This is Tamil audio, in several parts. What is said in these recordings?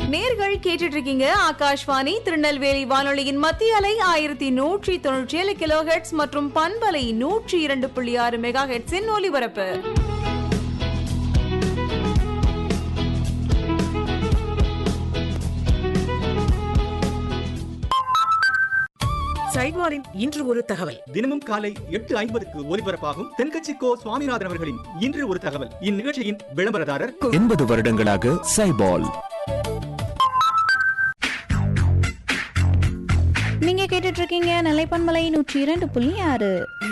நேர்கள் கேட்டுட்டு இருக்கீங்க ஆகாஷ்வாணி திருநெல்வேலி வானொலியின் மத்திய அலை ஆயிரத்தி நூற்றி தொண்ணூற்றி ஏழு கிலோ ஹெட்ஸ் மற்றும் பண்பலை நூற்றி இரண்டு புள்ளி ஆறு மெகா ஹெட்ஸின் ஒலிபரப்பு சைட்வாரின் இன்று ஒரு தகவல் தினமும் காலை எட்டு ஐம்பதுக்கு ஒலிபரப்பாகும் தென்கட்சி கோ சுவாமிநாதன் அவர்களின் இன்று ஒரு தகவல் இந்நிகழ்ச்சியின் விளம்பரதாரர் எண்பது வருடங்களாக சைபால் நீங்க கேட்டுட்டு இருக்கீங்க நிலைப்பன்மலை நூற்றி இரண்டு புள்ளி ஆறு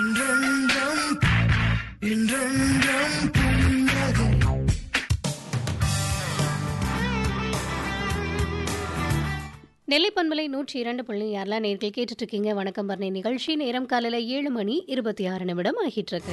நெல்லை பண்பலை நூற்றி இரண்டு புள்ளி ஆறில் நேர்கள் கேட்டுட்டு இருக்கீங்க வணக்கம் பர்ணி நிகழ்ச்சி நேரம் காலையில் ஏழு மணி இருபத்தி ஆறு நிமிடம் ஆகிட்டு இருக்கு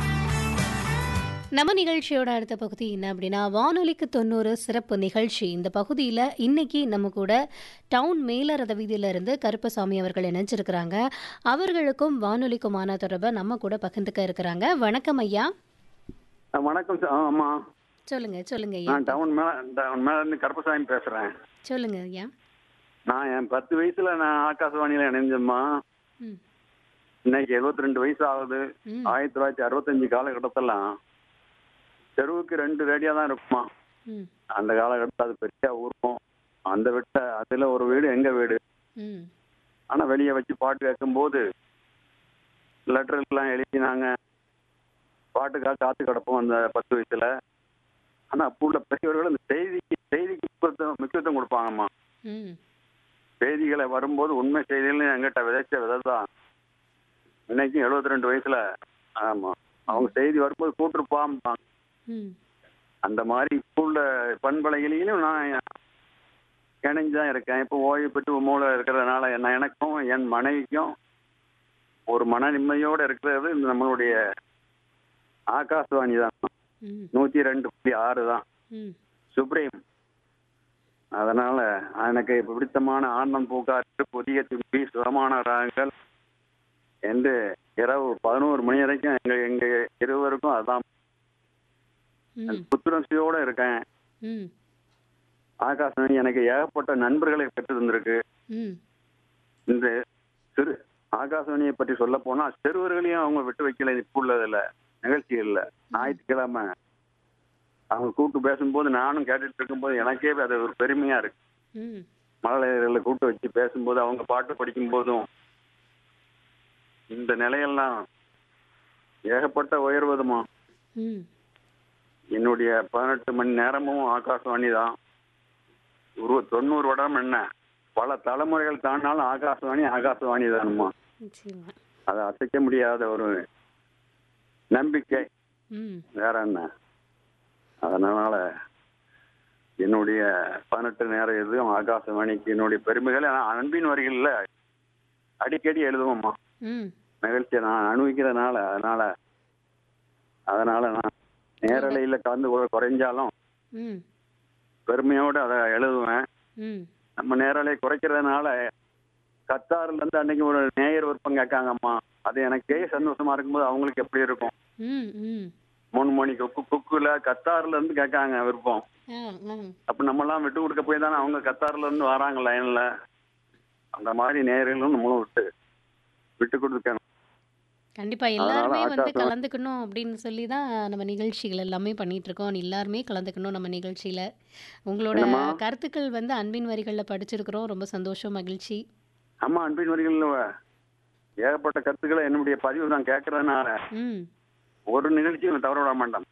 நம்ம நிகழ்ச்சியோட அடுத்த பகுதி என்ன அப்படின்னா வானொலிக்கு தொண்ணூறு சிறப்பு நிகழ்ச்சி இந்த பகுதியில் இன்னைக்கு நம்ம கூட டவுன் மேலரத வீதியிலிருந்து கருப்பசாமி அவர்கள் இணைஞ்சிருக்கிறாங்க அவர்களுக்கும் வானொலிக்குமான தொடர்பை நம்ம கூட பகிர்ந்துக்க இருக்கிறாங்க வணக்கம் ஐயா ஆ, வணக்கம் சார் ஆமா சொல்லுங்க சொல்லுங்க ஐயா நான் டவுன் மேல டவுன் மேல இருந்து கருப்பசாமி பேசுறேன் சொல்லுங்க ஐயா நான் என் பத்து வயசுல நான் ஆகாசவாணியில இணைஞ்சேம்மா ம் இன்னைக்கு 72 ரெண்டு வயசு ஆகுது ம். ஆயிரத்தி தொள்ளாயிரத்தி அறுபத்தஞ்சு காலகட்டத்தெல்லாம் தெருவுக்கு ரெண்டு ரேடியோ தான் இருக்குமா ம் அந்த காலகட்டத்தில் அது பெரிய ஊருக்கும் அந்த விட்ட அதுல ஒரு வீடு எங்க வீடு ம் ஆனா வெளியே வச்சு பாட்டு கேட்கும்போது லெட்டர் எல்லாம் எழுதினாங்க பாட்டுக்காக காத்து கிடப்போம் அந்த பத்து வயசுல ஆனா அப்போ உள்ள பெரியவர்கள் இந்த செய்திக்கு செய்திக்கு முக்கியத்துவம் முக்கியத்துவம் கொடுப்பாங்கம்மா ம் செய்திகளை வரும்போது உண்மை செய்திகள்னு எங்கிட்ட விதைச்ச விதை தான் இன்னைக்கும் 72 ரெண்டு வயசுல ஆமா அவங்க செய்தி வரும்போது கூட்டிருப்பாம்பாங்க ம் அந்த மாதிரி இப்போ உள்ள பண்பலையிலையும் நான் இணைஞ்சு தான் இருக்கேன் இப்போ ஓய்வு பெற்று மூளை இருக்கிறதுனால என்ன எனக்கும் என் மனைவிக்கும் ஒரு மன நிம்மதியோடு இருக்கிறது இந்த நம்மளுடைய ஆகாசவாணி தான் ம் நூற்றி ரெண்டு புள்ளி ஆறு தான் ம் சுப்ரீம் அதனால எனக்கு பிடித்தமான ஆனந்தம் பூக்காற்று புதிய தும்பி சுரமான ராகங்கள் என்று இரவு பதினோரு மணி வரைக்கும் எங்க எங்க இருவருக்கும் அதான் ம் புத்துணர்ச்சியோட இருக்கேன் ம் ஆகாசவாணி எனக்கு ஏகப்பட்ட நண்பர்களை பெற்று தந்திருக்கு ம் இந்த சிறு ஆகாசவாணியை பற்றி சொல்ல போனா சிறுவர்களையும் அவங்க விட்டு வைக்கல இப்போ உள்ளதுல நிகழ்ச்சிகள்ல ஞாயிற்றுக்கிழமை அவங்க கூப்பிட்டு பேசும்போது நானும் கேட்டுட்டு இருக்கும்போது எனக்கே அது ஒரு பெருமையா இருக்கு ம் மழலையர்களை கூப்பிட்டு வச்சு பேசும்போது அவங்க பாட்டு படிக்கும் போதும் இந்த நிலையெல்லாம் ஏகப்பட்ட உயர்வதுமா ம் என்னுடைய பதினெட்டு மணி நேரமும் ஆகாசவாணி தான் ஒரு தொண்ணூறு வருடம் என்ன பல தலைமுறைகள் தாண்டினாலும் ஆகாசவாணி ஆகாசவாணி தானுமா நிச்சயமா அதை அசைக்க முடியாத ஒரு நம்பிக்கை ம் வேற என்ன அதனால என்னுடைய பதினெட்டு நேரம் எதுவும் ஆகாசவாணிக்கு என்னுடைய பெருமைகளை நான் அன்பின் வரிகளில் அடிக்கடி எழுதுவோம்மா ம் நிகழ்ச்சியை நான் அனுபவிக்கிறதுனால அதனால அதனால நான் நேரலையில கலந்து கொள்ள குறைஞ்சாலும் ம் பெருமையோடு அதை எழுதுவேன் ம் நம்ம நேரலை குறைக்கிறதுனால கத்தாறுல இருந்து அன்னைக்கு ஒரு நேயர் விருப்பம் கேட்காங்கம்மா அது எனக்கே சந்தோஷமா இருக்கும்போது அவங்களுக்கு எப்படி இருக்கும் ம் ம் மூணு மணி குக்கு குக்குல கத்தாறுல இருந்து கேட்காங்க விருப்பம் ஆ ஆ அப்ப நம்மலாம் விட்டு கொடுக்க போய் தானே அவங்க கத்தாறுல இருந்து வராங்க லைன்ல அந்த மாதிரி நேயர்களும் நம்மளும் விட்டு விட்டு கொடுக்கணும் கண்டிப்பா அதனால எல்லாருமே வந்து ஆகாசவாணி- கலந்துக்கணும் அப்படின்னு சொல்லி தான் நம்ம நிகழ்ச்சிகள் எல்லாமே பண்ணிட்டு இருக்கோம் எல்லாருமே கலந்துக்கணும் நம்ம நிகழ்ச்சியில உங்களோட என்னம்மா? கருத்துக்கள் வந்து அன்பின் வரிகள்ல படிச்சிருக்கிறோம் ரொம்ப சந்தோஷம் மகிழ்ச்சி அம்மா அன்பின் வரிகள் ஏகப்பட்ட கருத்துக்களை என்னுடைய பதிவு நான் கேட்கறதுனால ம் ஒரு நிகழ்ச்சியும் தவற விட மாட்டேன்